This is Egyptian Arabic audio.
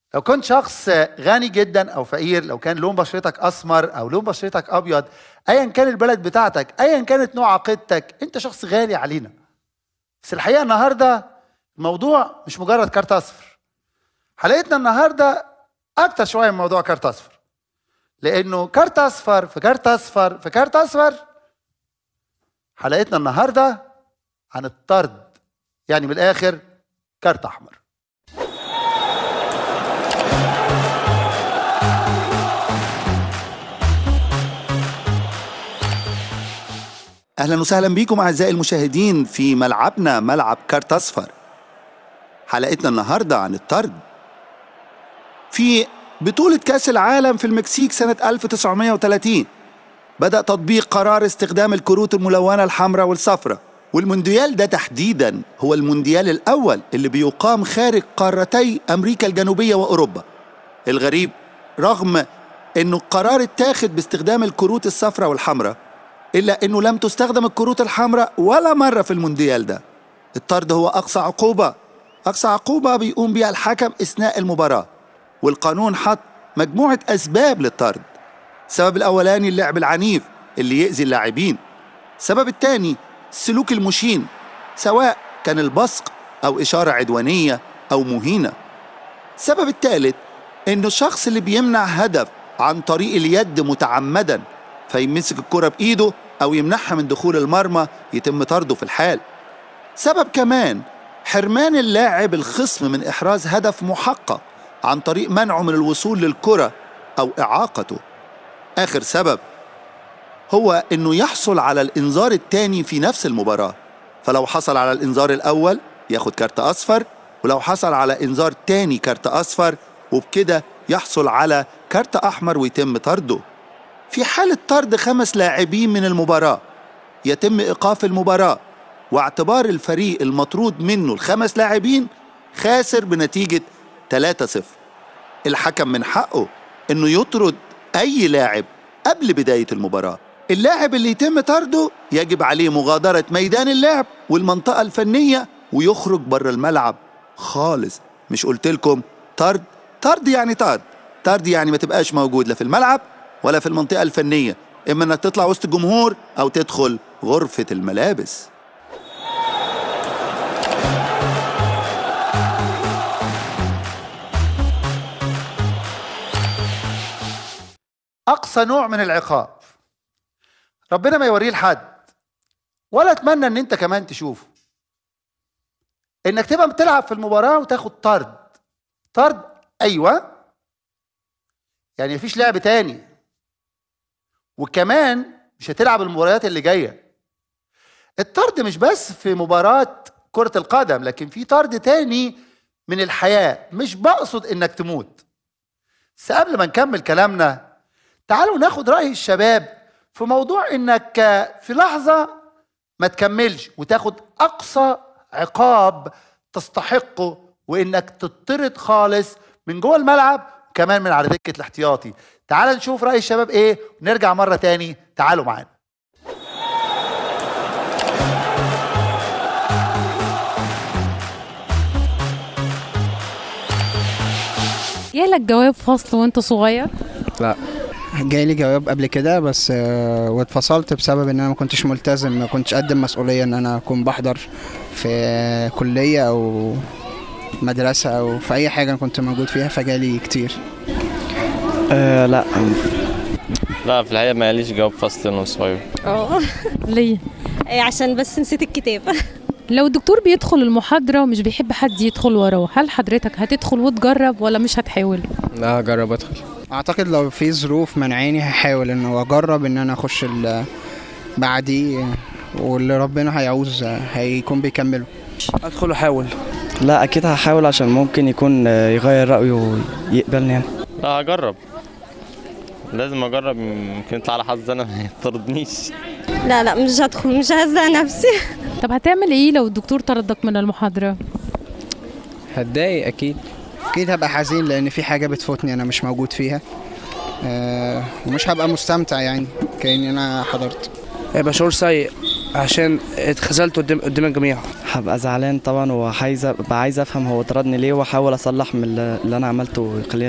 لو كنت شخص غني جدا او فقير لو كان لون بشرتك اسمر او لون بشرتك ابيض ايا كان البلد بتاعتك ايا كانت نوع عقيدتك انت شخص غالي علينا بس الحقيقه النهارده الموضوع مش مجرد كارت اصفر حلقتنا النهارده اكتر شويه من موضوع كارت اصفر لانه كارت اصفر في كارت اصفر في كارت اصفر حلقتنا النهارده عن الطرد يعني من الاخر كارت احمر اهلا وسهلا بيكم اعزائي المشاهدين في ملعبنا ملعب كارت اصفر حلقتنا النهارده عن الطرد في بطولة كأس العالم في المكسيك سنة 1930 بدأ تطبيق قرار استخدام الكروت الملونة الحمراء والصفراء والمونديال ده تحديدا هو المونديال الأول اللي بيقام خارج قارتي أمريكا الجنوبية وأوروبا الغريب رغم أنه القرار اتاخد باستخدام الكروت الصفراء والحمراء إلا أنه لم تستخدم الكروت الحمراء ولا مرة في المونديال ده الطرد هو أقصى عقوبة أقصى عقوبة بيقوم بها الحكم أثناء المباراة والقانون حط مجموعة أسباب للطرد السبب الأولاني اللعب العنيف اللي يأذي اللاعبين السبب الثاني السلوك المشين سواء كان البصق أو إشارة عدوانية أو مهينة السبب الثالث إنه الشخص اللي بيمنع هدف عن طريق اليد متعمدا فيمسك الكرة بإيده أو يمنعها من دخول المرمى يتم طرده في الحال سبب كمان حرمان اللاعب الخصم من إحراز هدف محقق عن طريق منعه من الوصول للكرة أو إعاقته آخر سبب هو إنه يحصل على الإنذار الثاني في نفس المباراة فلو حصل على الإنذار الأول ياخد كارت أصفر ولو حصل على إنذار تاني كارت أصفر وبكده يحصل على كارت أحمر ويتم طرده في حالة طرد خمس لاعبين من المباراة يتم إيقاف المباراة واعتبار الفريق المطرود منه الخمس لاعبين خاسر بنتيجة 3-0 الحكم من حقه انه يطرد اي لاعب قبل بداية المباراة اللاعب اللي يتم طرده يجب عليه مغادرة ميدان اللعب والمنطقة الفنية ويخرج بره الملعب خالص مش قلت لكم طرد طرد يعني طرد طرد يعني ما تبقاش موجود لا في الملعب ولا في المنطقة الفنية إما إنك تطلع وسط الجمهور أو تدخل غرفة الملابس أقصى نوع من العقاب ربنا ما يوريه لحد ولا أتمنى إن أنت كمان تشوفه إنك تبقى بتلعب في المباراة وتاخد طرد طرد أيوه يعني مفيش لعب تاني وكمان مش هتلعب المباريات اللي جايه الطرد مش بس في مباراه كره القدم لكن في طرد تاني من الحياه مش بقصد انك تموت بس قبل ما نكمل كلامنا تعالوا ناخد راي الشباب في موضوع انك في لحظه ما تكملش وتاخد اقصى عقاب تستحقه وانك تطرد خالص من جوه الملعب كمان من على دكه الاحتياطي تعال نشوف راي الشباب ايه ونرجع مره تاني تعالوا معانا جالك جواب فصل وانت صغير لا جايلي جواب قبل كده بس آه، واتفصلت بسبب ان انا ما كنتش ملتزم ما كنتش قد المسؤوليه ان انا اكون بحضر في كليه او مدرسه او في اي حاجه انا كنت موجود فيها فجالي كتير آه لا لا في الحقيقة ما ليش جواب فصل وانا صغير اه ليه إيه، عشان بس نسيت الكتاب لو الدكتور بيدخل المحاضرة ومش بيحب حد يدخل وراه هل حضرتك هتدخل وتجرب ولا مش هتحاول لا جرب ادخل اعتقد لو في ظروف منعاني هحاول ان اجرب ان انا اخش ال- بعديه واللي ربنا هيعوز هيكون بيكمله ادخل احاول لا اكيد هحاول عشان ممكن يكون آه، يغير رايه ويقبلني يعني لا هجرب لازم اجرب يمكن يطلع على حظ انا ما يطردنيش لا لا مش هدخل مش ههزق نفسي طب هتعمل ايه لو الدكتور طردك من المحاضرة هتضايق اكيد اكيد هبقى حزين لان في حاجه بتفوتني انا مش موجود فيها آه، ومش هبقى مستمتع يعني كاني انا حضرت هيبقى شعور سيء عشان اتخذلت قدام قدام الجميع هبقى زعلان طبعا وعايز ابقى عايز افهم هو طردني ليه واحاول اصلح من اللي اللي انا عملته يخليني